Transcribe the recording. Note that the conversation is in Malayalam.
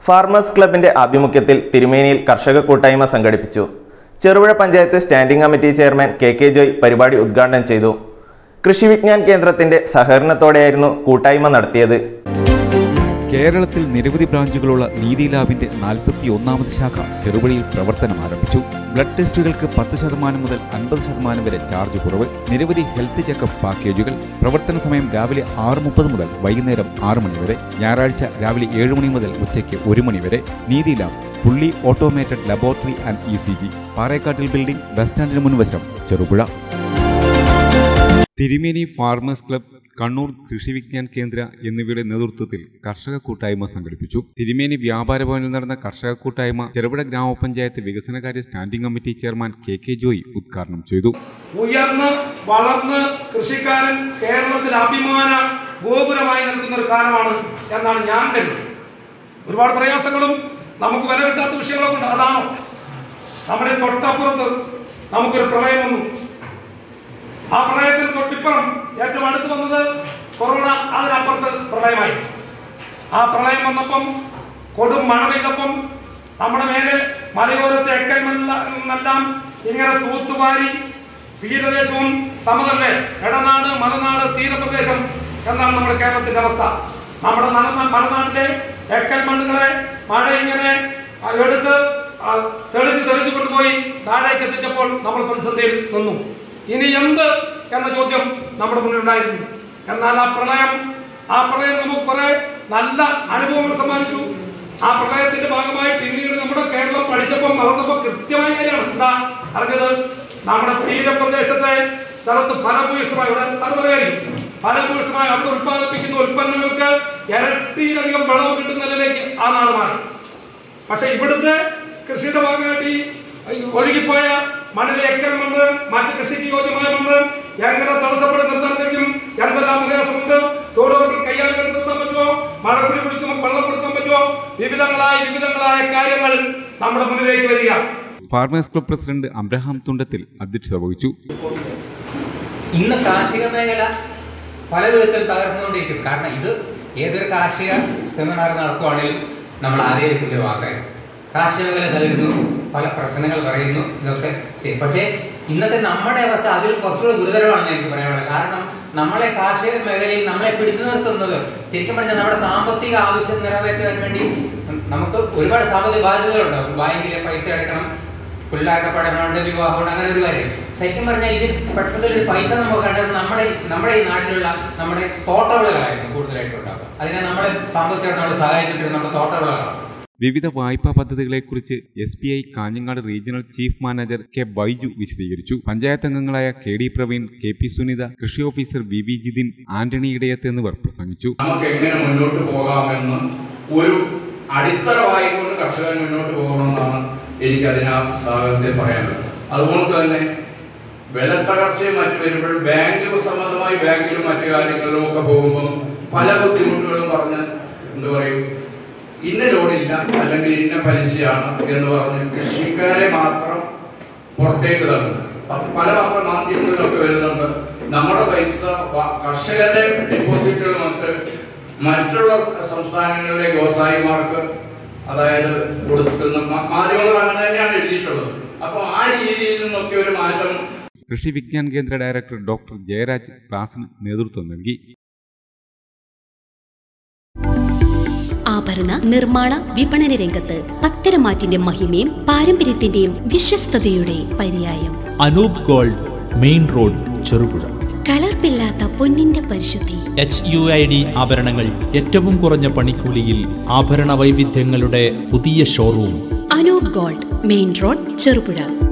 ഫാർമേഴ്സ് ക്ലബിന്റെ ആഭിമുഖ്യത്തിൽ തിരുമേനിയിൽ കർഷക കൂട്ടായ്മ സംഘടിപ്പിച്ചു Cherupuzha panchayat standing committee chairman K K Joy പരിപാടി ഉദ്ഘാടനം ചെയ്തു കൃഷി വിജ്ഞാൻ കേന്ദ്രത്തിന്റെ സഹകരണത്തോടെയായിരുന്നു കൂട്ടായ്മ നടത്തിയത് കേരളത്തിൽ നിരവധി ബ്രാഞ്ചുകളുള്ള നീതി ലാബിന്റെ നാൽപ്പത്തി ഒന്നാമത് ശാഖ ചെറുപുഴയിൽ പ്രവർത്തനം ആരംഭിച്ചു ബ്ലഡ് ടെസ്റ്റുകൾക്ക് പത്ത് ശതമാനം മുതൽ അൻപത് ശതമാനം വരെ ചാർജ് കുറവ് നിരവധി ഹെൽത്ത് ചെക്കപ്പ് പാക്കേജുകൾ പ്രവർത്തന സമയം രാവിലെ ആറ് മുപ്പത് മുതൽ വൈകുന്നേരം ആറ് മണി വരെ ഞായറാഴ്ച രാവിലെ ഏഴ് മണി മുതൽ ഉച്ചയ്ക്ക് ഒരു മണി വരെ Neethi lab fully automated laboratory and E C G Parekkattil building bus സ്റ്റാൻഡിന് മുൻവശം ചെറുപുഴ തിരുമേനി ഫാർമേഴ്സ് ക്ലബ് കണ്ണൂർ കൃഷി വിജ്ഞാൻ കേന്ദ്ര എന്നിവയുടെ നേതൃത്വത്തിൽ കർഷക കൂട്ടായ്മ സംഘടിപ്പിച്ചു തിരുമേനി വ്യാപാര ഭവനിൽ നടന്ന കർഷക കൂട്ടായ്മ ചെറുപുഴ ഗ്രാമപഞ്ചായത്ത് വികസനകാര്യ standing committee chairman K K Joy ഉദ്ഘാടനം ചെയ്തു ഉയർന്ന് വളർന്ന് കൃഷിക്കാരൻ കേരളത്തിൽ അഭിമാന ഗോപുരമായി നിൽക്കുന്ന ഒരു കാലമാണ് എന്നാണ് ഞാൻ കരുതുന്നത് ഒരുപാട് പ്രയാസങ്ങളും നമുക്ക് വില കിട്ടാത്ത വിഷയങ്ങളൊക്കെ ഉണ്ട് അതാണോ നമ്മുടെ തൊട്ടപ്പുറത്ത് നമുക്കൊരു പ്രളയം വന്നു ആ പ്രളയത്തിന് തൊട്ടിപ്പുറം ഏറ്റവും അടുത്ത് വന്നത് കൊറോണ അതിനപ്പുറത്ത് പ്രളയമായി ആ പ്രളയം വന്നപ്പം കൊടും മഴ പെയ്തപ്പം നമ്മുടെ മേലെ മലയോരത്തെ എക്കെല്ലാം ഇങ്ങനെ തൂത്തുവാരി തീരദേശവും സമതല്ലേ ഇടനാട് മലനാട് തീരപ്രദേശം എന്നാണ് നമ്മുടെ കേരളത്തിന്റെ അവസ്ഥ നമ്മുടെ മലനാ- മലനാട്ടിലെ എക്കൽ മണ്ണുകളെ മഴ ഇങ്ങനെ ആ, എടുത്ത് ആ, തെളിച്ച് തെളിച്ചു കൊണ്ടുപോയി താഴേക്ക് എത്തിച്ചപ്പോൾ നമ്മൾ പ്രതിസന്ധിയിൽ നിന്നു ഇനി എന്ത് എന്ന ചോദ്യം നമ്മുടെ മുന്നിലുണ്ടായിരുന്നു എന്നാൽ ആ പ്രളയം ആ പ്രളയം നമുക്ക് കുറെ നല്ല അനുഭവങ്ങൾ സമ്മാനിച്ചു ആ പ്രളയത്തിന്റെ ഭാഗമായി പിന്നീട് നമ്മുടെ കേരളം പഠിച്ചപ്പോൾ വളർന്നപ്പോൾ കൃത്യമായ കാര്യമാണ് എന്താ അറിഞ്ഞത് നമ്മുടെ തീരപ്രദേശത്തെ സ്ഥലത്ത് ഫലഭൂയിഷ്ടമായി ഇവിടെ സർവ്വകാര്യം ഫലഭൂയിഷ്ടമായി അവിടെ ഉത്പാദിപ്പിക്കുന്ന ഉൽപ്പന്നങ്ങൾക്ക് ഇരട്ടിയിലധികം വിളവ് കിട്ടുന്ന നിലയിലേക്ക് ആ നാട് മാറി പക്ഷെ ഇവിടുത്തെ കൃഷിയുടെ ഭാഗമായിട്ട് ഈ ഈ ഒഴുകിപ്പോയ മണ്ണിലെ എക്കൽ മണ്ണ് മറ്റ് കൃഷിക്ക് യോജ്യമായ മണ്ണ് എങ്ങനെ തടസ്സപ്പെട്ട് നിർത്താൻ കഴിയും എന്തെല്ലാം പ്രയാസമുണ്ട് തൊഴിലുറപ്പിൽ കൈകാര്യം നിർത്താൻ പറ്റുമോ മഴ കുടി കുടിച്ച് വെള്ളം കൊടുക്കാൻ പറ്റുമോ വിവിധങ്ങളായ വിവിധങ്ങളായ കാര്യങ്ങൾ നമ്മുടെ മുന്നിലേക്ക് വരിക farmers club president Abraham Thundathil അധ്യക്ഷത വഹിച്ചു ഇന്ന് കാർഷിക മേഖല പല വിധത്തിൽ തകർന്നുകൊണ്ടിരിക്കും കാരണം ഇത് ഏതൊരു കാർഷിക സെമിനാർ നടക്കുവാണെങ്കിലും നമ്മൾ ആദ്യം ഇതിന്റെ വാക്കായി കാർഷിക മേഖല തകരുന്നു പല പ്രശ്നങ്ങൾ പറയുന്നു ഇതൊക്കെ ചെയ്യും പക്ഷേ ഇന്നത്തെ നമ്മുടെ അവസ്ഥ അതിൽ കുറച്ചുകൂടി ഗുരുതരമാണെന്ന് എനിക്ക് പറയാനുള്ളത് കാരണം നമ്മളെ കാർഷിക മേഖലയിൽ നമ്മളെ പിടിച്ചു നിർത്തുന്നത് ശരിക്കും പറഞ്ഞാൽ നമ്മുടെ സാമ്പത്തിക ആവശ്യം നിറവേറ്റാൻ വേണ്ടി നമുക്ക് ഒരുപാട് സാമ്പത്തിക ബാധ്യതകളുണ്ടാവും ബാങ്കിലെ പൈസ അടയ്ക്കണം പിള്ളേരുടെ പഠനമുണ്ട് വിവാഹമുണ്ട് അങ്ങനെ ഒരു കാര്യം ശരിക്കും പറഞ്ഞാൽ ഇതിൽ പെട്ടെന്ന് ഒരു പൈസ നമുക്ക് കണ്ടത് നമ്മുടെ നമ്മുടെ ഈ നാട്ടിലുള്ള നമ്മുടെ തോട്ടവിളകളായിരുന്നു കൂടുതലായിട്ട് ഉണ്ടാക്കുക അതിനെ നമ്മളെ സാമ്പത്തികമായിട്ട് നമ്മൾ സഹായിച്ചിട്ട് നമ്മുടെ തോട്ടവിളകളാണ് വിവിധ വായ്പാ പദ്ധതികളെക്കുറിച്ച് S B I Kanhangad regional chief manager K Baiju വിശദീകരിച്ചു പഞ്ചായത്ത് അംഗങ്ങളായ K D Praveen K P Sunitha കൃഷി officer V V Jithin Antony Idayath എന്നിവർ പ്രസംഗിച്ചു നമുക്ക് എങ്ങനെ മുന്നോട്ട് പോകാമെന്ന് ഒരു അടിത്തറ വായിക്കൊണ്ട് കർഷകൻ മുന്നോട്ട് പോകണമെന്നാണ് എനിക്ക് അതിനാ സാഹചര്യത്തിൽ പറയാനുള്ളത് അതുകൊണ്ട് തന്നെ വില തകർച്ചയും മറ്റു വരുമ്പോഴും ബാങ്ക് സംബന്ധമായി ബാങ്കിലും മറ്റു കാര്യങ്ങളിലും ഒക്കെ പോകുമ്പോൾ പല ബുദ്ധിമുട്ടുകളും പറഞ്ഞ് എന്താ പറയും ഇന്ന ലോണില്ല അല്ലെങ്കിൽ ഇന്ന പലിശയാണ് എന്ന് പറഞ്ഞ് കൃഷിക്കാരെ മാത്രം പുറത്തേക്ക് തള്ളുന്നു അത് പല പല മാധ്യമങ്ങളിലൊക്കെ വരുന്നുണ്ട് നമ്മുടെ പൈസ വ- കർഷകരുടെ ഡെപ്പോസിറ്റുകൾ മറ്റ് മറ്റുള്ള സംസ്ഥാനങ്ങളിലെ വ്യവസായിമാർക്ക് അതായത് കൊടുക്കുന്ന മ- മാധ്യമങ്ങൾ അങ്ങനെ തന്നെയാണ് എഴുതിയിട്ടുള്ളത് അപ്പൊ ആ രീതിയിൽ നിന്നൊക്കെ ഒരു മാറ്റം കൃഷി വിജ്ഞാൻ കേന്ദ്ര ഡയറക്ടർ ഡോക്ടർ ജയരാജ് ക്ലാസിന് നേതൃത്വം നൽകി ആഭരണ നിർമ്മാണ വിപണന രംഗത്ത് പത്തരമാറ്റിന്റെ മഹിമയും പാരമ്പര്യത്തിന്റെയും വിശ്വസ്തയുടെ പര്യായം Anoop gold main road Cherupuzha കലർപ്പില്ലാത്ത പൊന്നിന്റെ പരിശുദ്ധി എച്ച് യു ഐ ഡി ആഭരണങ്ങൾ ഏറ്റവും കുറഞ്ഞ പണിക്കൂലിയിൽ ആഭരണ വൈവിധ്യങ്ങളുടെ പുതിയ showroom Anoop gold main road Cherupuzha